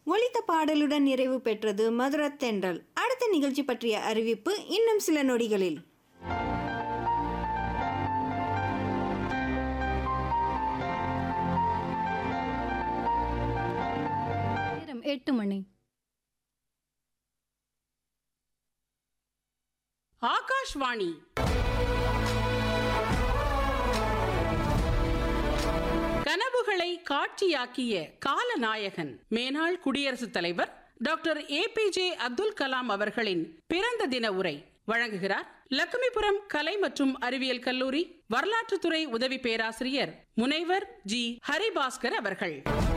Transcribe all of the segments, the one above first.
ஒலித்த பாடலுடன் நிறைவு பெற்றது மதுரத்தென்றல் அடுத்த நிகழ்ச்சி பற்றிய அறிவிப்பு இன்னும் சில நொடிகளில் நேரம் எட்டு மணி ஆகாஷ்வாணி கனவுகளை காட்சியாக்கிய காலநாயகன் மேனாள் குடியரசுத் தலைவர் டாக்டர் ஏபிஜே அப்துல் கலாம் அவர்களின் பிறந்த தின உரை வழங்குகிறார் லக்குமிபுரம் கலை மற்றும் அறிவியல் கல்லூரி வரலாற்றுத்துறை உதவி பேராசிரியர் முனைவர் ஜி ஹரிபாஸ்கர் அவர்கள்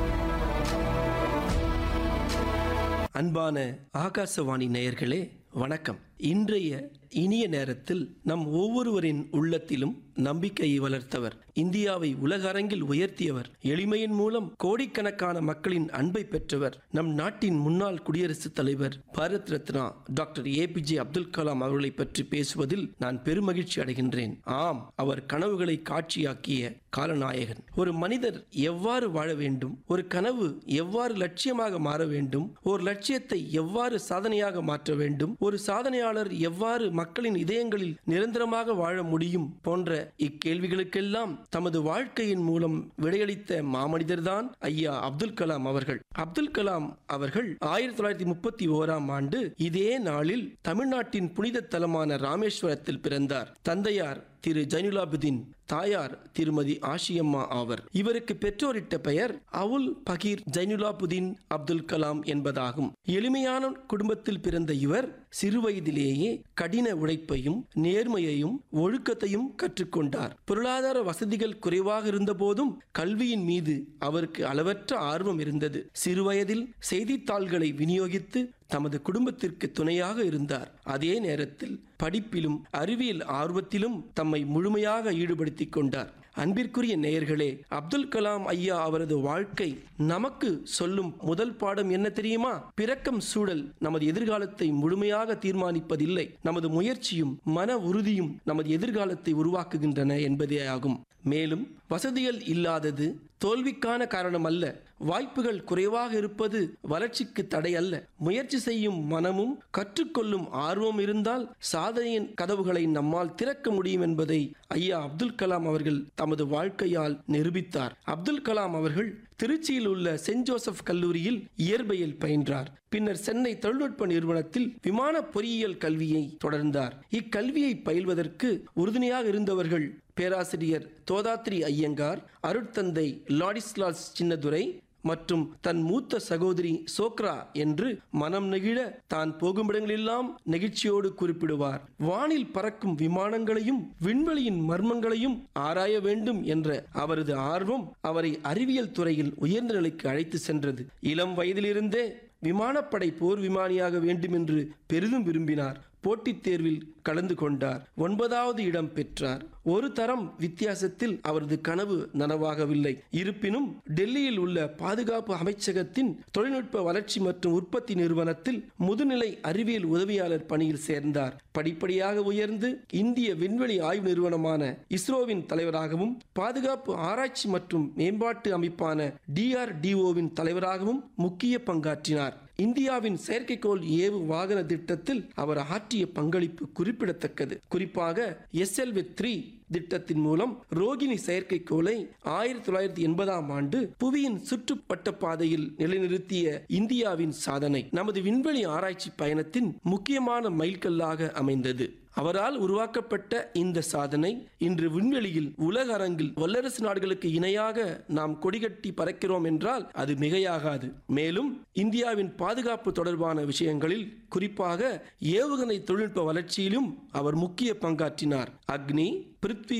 அன்பான ஆகாசவாணி நேயர்களே வணக்கம் இன்றைய இனிய நேரத்தில் நம் ஒவ்வொருவரின் உள்ளத்திலும் நம்பிக்கையை வளர்த்தவர் இந்தியாவை உலக அரங்கில் உயர்த்தியவர் எளிமையின் மூலம் கோடிக்கணக்கான மக்களின் அன்பை பெற்றவர் நம் நாட்டின் முன்னாள் குடியரசுத் தலைவர் பாரத் ரத்னா டாக்டர் ஏபிஜே அப்துல் கலாம் அவர்களை பற்றி பேசுவதில் நான் பெருமகிழ்ச்சி அடைகின்றேன் ஆம் அவர் கனவுகளை காட்சியாக்கிய காலநாயகன் ஒரு மனிதர் எவ்வாறு வாழ வேண்டும் ஒரு கனவு எவ்வாறு லட்சியமாக மாற வேண்டும் ஒரு லட்சியத்தை எவ்வாறு சாதனையாக மாற்ற வேண்டும் ஒரு சாதனையாளர் எவ்வாறு மக்களின் இதயங்களில் நிரந்தரமாக வாழ முடியும் போன்ற இக்கேள்விகளுக்கெல்லாம் தமது வாழ்க்கையின் மூலம் விடையளித்த மாமனிதர்தான் ஐயா அப்துல் கலாம் அவர்கள் அப்துல் கலாம் அவர்கள் ஆயிரத்தி தொள்ளாயிரத்தி முப்பத்தி ஓராம் ஆண்டு இதே நாளில் தமிழ்நாட்டின் புனித தலமான ராமேஸ்வரத்தில் பிறந்தார் தந்தையார் திரு ஜைனுலாபுதீன் தாயார் திருமதி ஆஷியம்மா ஆவர் இவருக்கு பெற்றோரிட்ட பெயர் அவுல் பகீர் ஜைனுலாபுதீன் அப்துல் கலாம் என்பதாகும் எளிமையான குடும்பத்தில் பிறந்த இவர் சிறுவயதிலேயே கடின உழைப்பையும் நேர்மையையும் ஒழுக்கத்தையும் கற்றுக்கொண்டார் பொருளாதார வசதிகள் குறைவாக இருந்தபோதும் கல்வியின் மீது அவருக்கு அளவற்ற ஆர்வம் இருந்தது சிறுவயதில் செய்தித்தாள்களை விநியோகித்து தமது குடும்பத்திற்கு துணையாக இருந்தார் அதே நேரத்தில் படிப்பிலும் அறிவியல் ஆர்வத்திலும் தம்மை முழுமையாக ஈடுபடுத்திக் கொண்டார் அன்பிற்குரிய நேயர்களே அப்துல் கலாம் ஐயா அவரது வாழ்க்கை நமக்கு சொல்லும் முதல் பாடம் என்ன தெரியுமா பிறக்கம் சூழல் நமது எதிர்காலத்தை முழுமையாக தீர்மானிப்பதில்லை நமது முயற்சியும் மன உறுதியும் நமது எதிர்காலத்தை உருவாக்குகின்றன என்பதே ஆகும் மேலும் வசதிகள் இல்லாதது தோல்விக்கான காரணம் அல்ல வாய்ப்புகள் குறைவாக இருப்பது வளர்ச்சிக்கு தடை அல்ல முயற்சி செய்யும் மனமும் கற்றுக்கொள்ளும் ஆர்வம் இருந்தால் சாதனையின் கதவுகளை நம்மால் திறக்க முடியும் என்பதை ஐயா அப்துல் கலாம் அவர்கள் தமது வாழ்க்கையால் நிரூபித்தார் அப்துல் கலாம் அவர்கள் திருச்சியில் உள்ள சென்ட் ஜோசப் கல்லூரியில் இயற்பியல் பயின்றார் பின்னர் சென்னை தொழில்நுட்ப நிறுவனத்தில் விமான பொறியியல் கல்வியை தொடர்ந்தார் இக்கல்வியை பயில்வதற்கு உறுதுணையாக இருந்தவர்கள் பேராசிரியர் தோதாத்ரி ஐயங்கார் அருட்தந்தை லாடிஸ்லாஸ் சின்னதுரை மற்றும் தன் மூத்த சகோதரி சோக்ரா என்று மனம் நெகிழ தான் போகுமிடங்களெல்லாம் நெகிழ்ச்சியோடு குறிப்பிடுவார் வானில் பறக்கும் விமானங்களையும் விண்வெளியின் மர்மங்களையும் ஆராய வேண்டும் என்ற அவரது ஆர்வம் அவரை அறிவியல் துறையில் உயர்ந்த நிலைக்கு அழைத்து சென்றது இளம் வயதிலிருந்தே விமானப்படை போர் விமானியாக வேண்டும் என்று பெரிதும் விரும்பினார் போட்டித் தேர்வில் கலந்து கொண்டார் ஒன்பதாவது இடம் பெற்றார் ஒரு தரம் வித்தியாசத்தில் அவரது கனவு நனவாகவில்லை இருப்பினும் டெல்லியில் உள்ள பாதுகாப்பு அமைச்சகத்தின் தொழில்நுட்ப வளர்ச்சி மற்றும் உற்பத்தி நிறுவனத்தில் முதுநிலை அறிவியல் உதவியாளர் பணியில் சேர்ந்தார் படிப்படியாக உயர்ந்து இந்திய விண்வெளி ஆய்வு நிறுவனமான இஸ்ரோவின் தலைவராகவும் பாதுகாப்பு ஆராய்ச்சி மற்றும் மேம்பாட்டு அமைப்பான டிஆர்டிஓவின் தலைவராகவும் முக்கிய பங்காற்றினார் இந்தியாவின் செயற்கைக்கோள் ஏவு வாகன திட்டத்தில் அவர் ஆற்றிய பங்களிப்பு குறிப்பிடத்தக்கது குறிப்பாக எஸ்எல்வி த்ரீ திட்டத்தின் மூலம் ரோகிணி செயற்கைக்கோளை ஆயிரத்தி தொள்ளாயிரத்தி எண்பதாம் ஆண்டு புவியின் சுற்றுப்பட்ட பாதையில் நிலைநிறுத்திய இந்தியாவின் சாதனை நமது விண்வெளி ஆராய்ச்சி பயணத்தின் முக்கியமான மைல்கல்லாக அமைந்தது அவரால் உருவாக்கப்பட்ட இந்த சாதனை இன்று விண்வெளியில் உலக அரங்கில் வல்லரசு நாடுகளுக்கு இணையாக நாம் கொடிகட்டி பறக்கிறோம் என்றால் அது மிகையாகாது மேலும் இந்தியாவின் பாதுகாப்பு தொடர்பான விஷயங்களில் குறிப்பாக ஏவுகணை தொழில்நுட்ப வளர்ச்சியிலும் அவர் முக்கிய பங்காற்றினார் அக்னி பிருத்வி